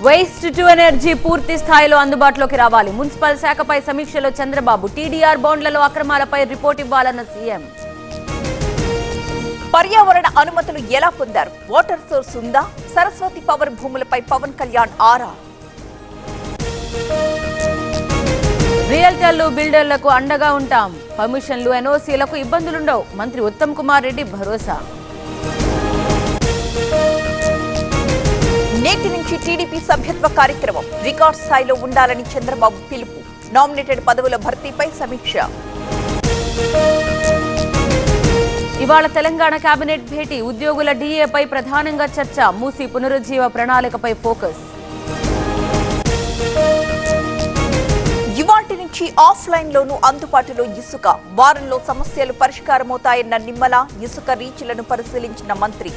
waste to energy పూర్తి స్థాయిలో అందుబాటులోకి రావాలి మున్సిపల్ శాఖపై సమీక్షలో చంద్రబాబు టీడీఆర్ బాండ్లలో అక్రమాలపై రిపోర్ట్ ఇవ్వాలన్న సీఎం పర్యావరణ అనుమతులు ఎలా పొందారు వాటర్ సోర్స్ ఉందా సరస్వతి పవర్ భూములపై పవన్ కళ్యాణ్ ఆరా రియల్టర్లు బిల్డర్లకు అండగా ఉంటాం పర్మిషన్లు ఎన్ఓసీలకు ఇబ్బందులుండవు మంత్రి ఉత్తమ్ కుమార్ రెడ్డి భరోసా నేటి నుంచి టీడీపీ సభ్యత్వ కార్యక్రమం రికార్డ్ స్థాయిలో ఉండాలని చంద్రబాబు పిలుపు నామినేటెడ్ పదవుల భర్తీపై సమీక్ష ఇవాళ తెలంగాణ కేబినెట్ భేటీ ఉద్యోగుల డీఏపై ప్రధానంగా చర్చ మూసి పునరుజ్జీవ ప్రణాళికపై ఫోకస్ ఇవాటి నుంచి ఆఫ్లైన్ లోను అందుబాటులో ఇసుక వారంలో సమస్యలు పరిష్కారమవుతాయన్న నిమ్మల ఇసుక రీచ్లను పరిశీలించిన మంత్రి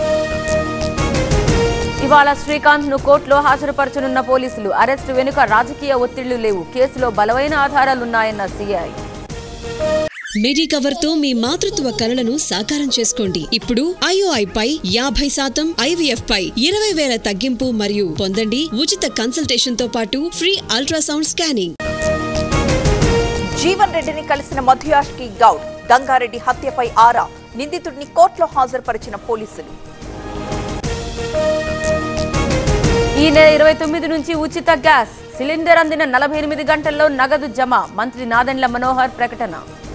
ఇవాళ శ్రీకాంత్ ను కోర్టులో హాజరుపరచనున్న పోలీసులు అరెస్టు వెనుక రాజకీయ ఒత్తిళ్లు లేవు కేసులో బలమైన ఆధారాలున్నాయన్న సీఐ మెడికవర్ తో మీ మాతృత్వ కలలను సాకారం చేసుకోండి ఇప్పుడు ఐఓఐ పై యాభై శాతం ఐవీఎఫ్ పై ఇరవై వేల తగ్గింపు మరియు పొందండి ఉచిత కన్సల్టేషన్ తో పాటు ఫ్రీ అల్ట్రాసౌండ్ స్కానింగ్ జీవన్ రెడ్డిని కలిసిన మధుయాష్కి గౌడ్ గంగారెడ్డి హత్యపై ఆరా నిందితుడిని కోర్టులో హాజరుపరిచిన పోలీసులు ఈ నెల ఇరవై తొమ్మిది నుంచి ఉచిత గ్యాస్ సిలిండర్ అందిన నలభై ఎనిమిది గంటల్లో నగదు జమ మంత్రి నాదెండ్ల మనోహర్ ప్రకటన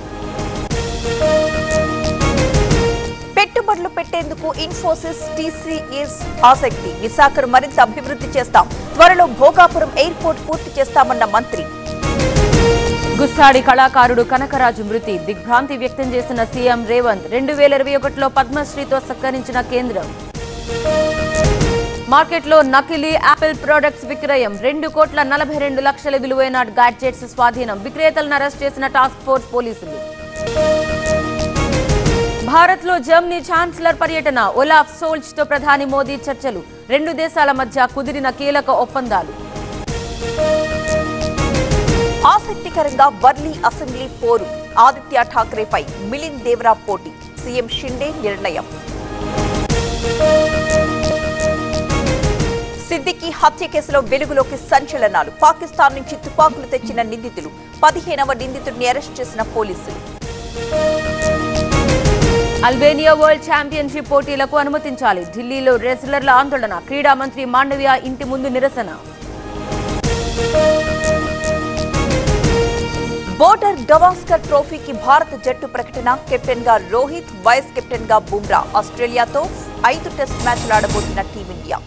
పెట్టుబడులు పెట్టేందుకు ఇన్ఫోసిస్ టీసీఎస్ ఆసక్తి విశాఖను మరింత అభివృద్ధి చేస్తాం త్వరలో భోగాపురం ఎయిర్పోర్ట్ పూర్తి చేస్తామన్న మంత్రి గుస్సాడి కళాకారుడు కనకరాజు మృతి దిగ్భ్రాంతి వ్యక్తం చేసిన సీఎం రేవంత్ రెండు వేల ఇరవై ఒకటిలో పద్మశ్రీతో సత్కరించిన కేంద్రం మార్కెట్లో నకిలీ యాపిల్ ప్రొడక్ట్స్ విక్రయం రెండు కోట్ల నలభై రెండు లక్షల విలువైన గాడ్జెట్స్ స్వాధీనం విక్రేతలను అరెస్ట్ చేసిన టాస్క్ ఫోర్స్ పోలీసులు భారత్ లో జర్మనీ ఛాన్సలర్ పర్యటన ఒలాఫ్ సోల్చ్ తో ప్రధాని మోదీ చర్చలు రెండు దేశాల మధ్య కుదిరిన కీలక ఒప్పందాలు ఆసక్తికరంగా వర్లీ అసెంబ్లీ పోరు ఆదిత్య ఠాక్రేపై మిలింద్ దేవరా పోటీ సీఎం షిండే నిర్ణయం సిద్దికి హత్య కేసులో వెలుగులోకి సంచలనాలు పాకిస్తాన్ నుంచి తుపాకులు తెచ్చిన నిందితులు పదిహేనవ నిందితుడిని అరెస్ట్ చేసిన పోలీసులు అల్బేనియా వరల్డ్ ఛాంపియన్షిప్ పోటీలకు అనుమతించాలి ఢిల్లీలో రెస్లర్ల ఆందోళన క్రీడా మంత్రి మాండవ్య ఇంటి ముందు నిరసన బోర్డర్ గవాస్కర్ ట్రోఫీకి భారత జట్టు ప్రకటన కెప్టెన్ గా రోహిత్ వైస్ కెప్టెన్ గా బుమ్రా ఆస్ట్రేలియాతో ఐదు టెస్ట్ మ్యాచ్లు ఆడబోతున్న టీమిండియా